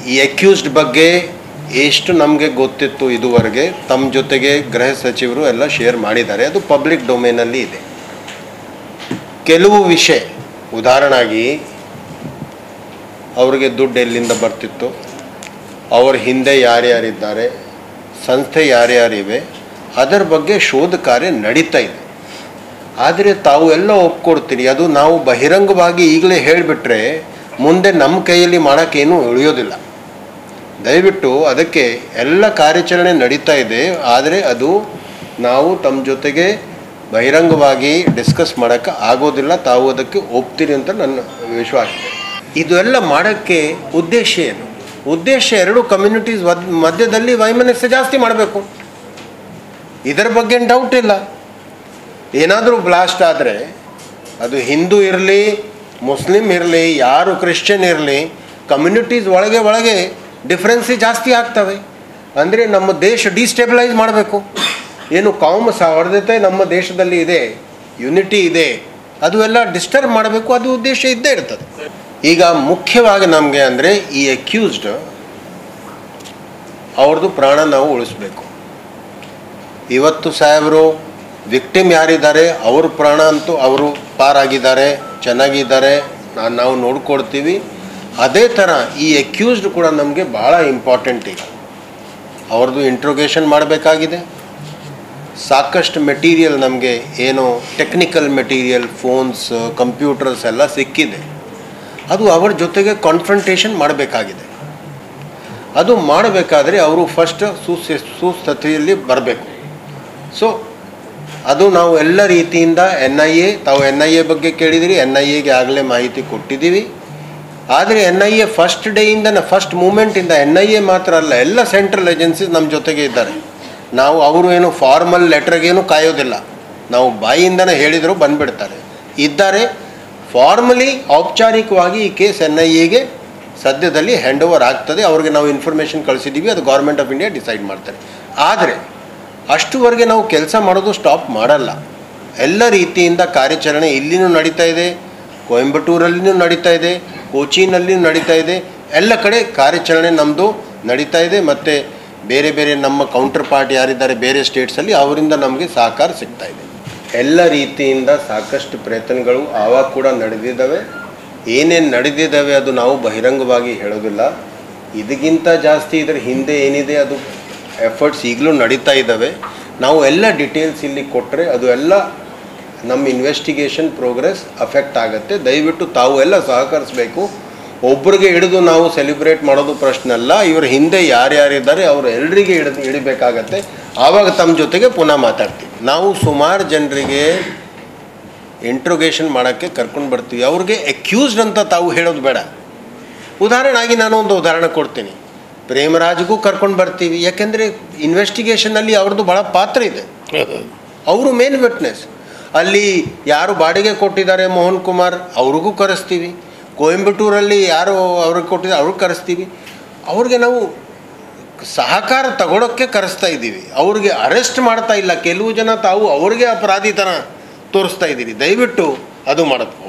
ಈ ಅಕ್ಯೂಸ್ಡ್ ಬಗ್ಗೆ ಎಷ್ಟು ನಮಗೆ ಗೊತ್ತಿತ್ತು ಇದುವರೆಗೆ ತಮ್ಮ ಜೊತೆಗೆ ಗೃಹ ಸಚಿವರು ಎಲ್ಲ ಶೇರ್ ಮಾಡಿದ್ದಾರೆ ಅದು ಪಬ್ಲಿಕ್ ಡೊಮೇನಲ್ಲಿ ಇದೆ ಕೆಲವು ವಿಷಯ ಉದಾಹರಣೆಯಾಗಿ ಅವ್ರಿಗೆ ದುಡ್ಡು ಎಲ್ಲಿಂದ ಬರ್ತಿತ್ತು ಅವ್ರ ಹಿಂದೆ ಯಾರ್ಯಾರಿದ್ದಾರೆ ಸಂಸ್ಥೆ ಯಾರ್ಯಾರಿವೆ ಅದರ ಬಗ್ಗೆ ಶೋಧ ಕಾರ್ಯ ನಡೀತಾ ಇದೆ ಆದರೆ ತಾವು ಎಲ್ಲ ಒಪ್ಕೊಡ್ತೀರಿ ಅದು ನಾವು ಬಹಿರಂಗವಾಗಿ ಈಗಲೇ ಹೇಳಿಬಿಟ್ರೆ ಮುಂದೆ ನಮ್ಮ ಕೈಯಲ್ಲಿ ಮಾಡೋಕ್ಕೇನು ಉಳಿಯೋದಿಲ್ಲ ದಯವಿಟ್ಟು ಅದಕ್ಕೆ ಎಲ್ಲ ಕಾರ್ಯಾಚರಣೆ ನಡೀತಾ ಇದೆ ಆದರೆ ಅದು ನಾವು ತಮ್ಮ ಜೊತೆಗೆ ಬಹಿರಂಗವಾಗಿ ಡಿಸ್ಕಸ್ ಮಾಡೋಕ್ಕೆ ಆಗೋದಿಲ್ಲ ತಾವು ಅದಕ್ಕೆ ಒಪ್ತೀರಿ ಅಂತ ನನ್ನ ವಿಶ್ವಾಸ ಇದೆ ಇದು ಎಲ್ಲ ಮಾಡೋಕ್ಕೆ ಉದ್ದೇಶ ಏನು ಉದ್ದೇಶ ಎರಡು ಕಮ್ಯುನಿಟೀಸ್ ಮಧ್ಯದಲ್ಲಿ ವೈಮನಸ್ಸು ಜಾಸ್ತಿ ಮಾಡಬೇಕು ಇದರ ಬಗ್ಗೆ ಡೌಟ್ ಇಲ್ಲ ಏನಾದರೂ ಬ್ಲಾಸ್ಟ್ ಆದರೆ ಅದು ಹಿಂದೂ ಇರಲಿ ಮುಸ್ಲಿಮ್ ಇರಲಿ ಯಾರು ಕ್ರಿಶ್ಚಿಯನ್ ಇರಲಿ ಕಮ್ಯುನಿಟೀಸ್ ಒಳಗೆ ಒಳಗೆ ಡಿಫ್ರೆನ್ಸಿ ಜಾಸ್ತಿ ಆಗ್ತವೆ ಅಂದರೆ ನಮ್ಮ ದೇಶ ಡಿಸ್ಟೆಬಿಲೈಸ್ ಮಾಡಬೇಕು ಏನು ಕಾಮ ಸೌಹಾರ್ದತೆ ನಮ್ಮ ದೇಶದಲ್ಲಿ ಇದೆ ಯುನಿಟಿ ಇದೆ ಅದು ಎಲ್ಲ ಡಿಸ್ಟರ್ಬ್ ಮಾಡಬೇಕು ಅದು ಉದ್ದೇಶ ಇದ್ದೇ ಇರ್ತದೆ ಈಗ ಮುಖ್ಯವಾಗಿ ನಮಗೆ ಅಂದರೆ ಈ ಅಕ್ಯೂಸ್ಡ್ ಅವ್ರದ್ದು ಪ್ರಾಣ ನಾವು ಉಳಿಸ್ಬೇಕು ಇವತ್ತು ಸಾಹೇಬರು ವಿಕ್ಟಿಮ್ ಯಾರಿದ್ದಾರೆ ಅವ್ರ ಪ್ರಾಣ ಅಂತೂ ಅವರು ಪಾರಾಗಿದ್ದಾರೆ ಚೆನ್ನಾಗಿದ್ದಾರೆ ನಾ- ನಾವು ನೋಡ್ಕೊಡ್ತೀವಿ ಅದೇ ಥರ ಈ ಅಕ್ಯೂಸ್ಡ್ ಕೂಡ ನಮಗೆ ಭಾಳ ಇಂಪಾರ್ಟೆಂಟ್ ಈಗ ಅವ್ರದ್ದು ಇಂಟ್ರೋಗೇಷನ್ ಮಾಡಬೇಕಾಗಿದೆ ಸಾಕಷ್ಟು ಮೆಟೀರಿಯಲ್ ನಮಗೆ ಏನು ಟೆಕ್ನಿಕಲ್ ಮೆಟೀರಿಯಲ್ ಫೋನ್ಸ್ ಕಂಪ್ಯೂಟರ್ಸ್ ಎಲ್ಲ ಸಿಕ್ಕಿದೆ ಅದು ಅವರ ಜೊತೆಗೆ ಕಾನ್ಫ್ರಂಟೇಷನ್ ಮಾಡಬೇಕಾಗಿದೆ ಅದು ಮಾಡಬೇಕಾದ್ರೆ ಅವರು ಫಸ್ಟ್ ಸುಸ್ಥಿ ಸುಸ್ಥಿತಿಯಲ್ಲಿ ಬರಬೇಕು ಸೊ ಅದು ನಾವು ಎಲ್ಲ ರೀತಿಯಿಂದ ಎನ್ ಐ ಎ ತಾವು ಎನ್ ಐ ಎ ಬಗ್ಗೆ ಕೇಳಿದಿರಿ ಎನ್ ಐ ಎಗೆ ಆಗಲೇ ಮಾಹಿತಿ ಕೊಟ್ಟಿದ್ದೀವಿ ಆದರೆ ಎನ್ ಐ ಎ ಫಸ್ಟ್ ಡೇಯಿಂದ ಫಸ್ಟ್ ಮೂಮೆಂಟಿಂದ ಎನ್ ಐ ಎ ಮಾತ್ರ ಅಲ್ಲ ಎಲ್ಲ ಸೆಂಟ್ರಲ್ ಏಜೆನ್ಸೀಸ್ ನಮ್ಮ ಜೊತೆಗೆ ಇದ್ದಾರೆ ನಾವು ಅವರು ಏನು ಫಾರ್ಮಲ್ ಲೆಟ್ರಿಗೇನು ಕಾಯೋದಿಲ್ಲ ನಾವು ಬಾಯಿಯಿಂದನೇ ಹೇಳಿದರೂ ಬಂದುಬಿಡ್ತಾರೆ ಇದ್ದಾರೆ ಫಾರ್ಮಲಿ ಔಪಚಾರಿಕವಾಗಿ ಈ ಕೇಸ್ ಎನ್ ಐ ಎಗೆ ಸದ್ಯದಲ್ಲಿ ಹ್ಯಾಂಡ್ ಓವರ್ ಆಗ್ತದೆ ಅವ್ರಿಗೆ ನಾವು ಇನ್ಫಾರ್ಮೇಷನ್ ಕಳಿಸಿದ್ದೀವಿ ಅದು ಗೌರ್ಮೆಂಟ್ ಆಫ್ ಇಂಡಿಯಾ ಡಿಸೈಡ್ ಮಾಡ್ತಾರೆ ಆದರೆ ಅಷ್ಟುವರೆಗೆ ನಾವು ಕೆಲಸ ಮಾಡೋದು ಸ್ಟಾಪ್ ಮಾಡಲ್ಲ ಎಲ್ಲ ರೀತಿಯಿಂದ ಕಾರ್ಯಾಚರಣೆ ಇಲ್ಲಿನೂ ನಡೀತಾ ಇದೆ ಕೊಯಂಬಟೂರಲ್ಲಿನೂ ನಡೀತಾ ಇದೆ ಕೋಚಿನಲ್ಲಿಯೂ ನಡೀತಾ ಇದೆ ಎಲ್ಲ ಕಡೆ ಕಾರ್ಯಾಚರಣೆ ನಮ್ಮದು ನಡೀತಾ ಇದೆ ಮತ್ತು ಬೇರೆ ಬೇರೆ ನಮ್ಮ ಕೌಂಟರ್ ಪಾರ್ಟ್ ಯಾರಿದ್ದಾರೆ ಬೇರೆ ಸ್ಟೇಟ್ಸಲ್ಲಿ ಅವರಿಂದ ನಮಗೆ ಸಹಕಾರ ಸಿಗ್ತಾ ಇದೆ ಎಲ್ಲ ರೀತಿಯಿಂದ ಸಾಕಷ್ಟು ಪ್ರಯತ್ನಗಳು ಆವಾಗ ಕೂಡ ನಡೆದಿದ್ದಾವೆ ಏನೇನು ನಡೆದಿದ್ದಾವೆ ಅದು ನಾವು ಬಹಿರಂಗವಾಗಿ ಹೇಳೋದಿಲ್ಲ ಇದಕ್ಕಿಂತ ಜಾಸ್ತಿ ಇದರ ಹಿಂದೆ ಏನಿದೆ ಅದು ಎಫರ್ಟ್ಸ್ ಈಗಲೂ ನಡೀತಾ ಇದ್ದಾವೆ ನಾವು ಎಲ್ಲ ಡೀಟೇಲ್ಸ್ ಇಲ್ಲಿ ಕೊಟ್ಟರೆ ಅದು ಎಲ್ಲ ನಮ್ಮ ಇನ್ವೆಸ್ಟಿಗೇಷನ್ ಪ್ರೋಗ್ರೆಸ್ ಅಫೆಕ್ಟ್ ಆಗುತ್ತೆ ದಯವಿಟ್ಟು ತಾವು ಎಲ್ಲ ಸಹಕರಿಸಬೇಕು ಒಬ್ಬರಿಗೆ ಹಿಡಿದು ನಾವು ಸೆಲಿಬ್ರೇಟ್ ಮಾಡೋದು ಪ್ರಶ್ನೆ ಅಲ್ಲ ಇವ್ರ ಹಿಂದೆ ಯಾರ್ಯಾರಿದ್ದಾರೆ ಅವರು ಎಲ್ರಿಗೆ ಹಿಡಿದು ಹಿಡಿಬೇಕಾಗತ್ತೆ ಆವಾಗ ತಮ್ಮ ಜೊತೆಗೆ ಪುನಃ ಮಾತಾಡ್ತೀವಿ ನಾವು ಸುಮಾರು ಜನರಿಗೆ ಇಂಟ್ರೋಗೇಷನ್ ಮಾಡೋಕ್ಕೆ ಕರ್ಕೊಂಡು ಬರ್ತೀವಿ ಅವ್ರಿಗೆ ಅಕ್ಯೂಸ್ಡ್ ಅಂತ ತಾವು ಹೇಳೋದು ಬೇಡ ಉದಾಹರಣೆಯಾಗಿ ನಾನು ಒಂದು ಉದಾಹರಣೆ ಕೊಡ್ತೀನಿ ಪ್ರೇಮರಾಜ್ಗೂ ಕರ್ಕೊಂಡು ಬರ್ತೀವಿ ಯಾಕೆಂದರೆ ಇನ್ವೆಸ್ಟಿಗೇಷನಲ್ಲಿ ಅವ್ರದ್ದು ಭಾಳ ಪಾತ್ರ ಇದೆ ಅವರು ಮೇನ್ ವಿಟ್ನೆಸ್ ಅಲ್ಲಿ ಯಾರು ಬಾಡಿಗೆ ಕೊಟ್ಟಿದ್ದಾರೆ ಮೋಹನ್ ಕುಮಾರ್ ಅವ್ರಿಗೂ ಕರೆಸ್ತೀವಿ ಕೊಯಂಬಟೂರಲ್ಲಿ ಯಾರು ಅವ್ರಿಗೆ ಕೊಟ್ಟಿದ್ದಾರೆ ಅವ್ರಿಗೆ ಕರೆಸ್ತೀವಿ ಅವ್ರಿಗೆ ನಾವು ಸಹಕಾರ ತಗೊಳಕ್ಕೆ ಕರೆಸ್ತಾ ಇದ್ದೀವಿ ಅವ್ರಿಗೆ ಅರೆಸ್ಟ್ ಮಾಡ್ತಾ ಇಲ್ಲ ಕೆಲವು ಜನ ತಾವು ಅವ್ರಿಗೆ ಅಪರಾಧಿ ಥರ ತೋರಿಸ್ತಾ ಇದ್ದೀರಿ ದಯವಿಟ್ಟು ಅದು ಮಾಡೋದು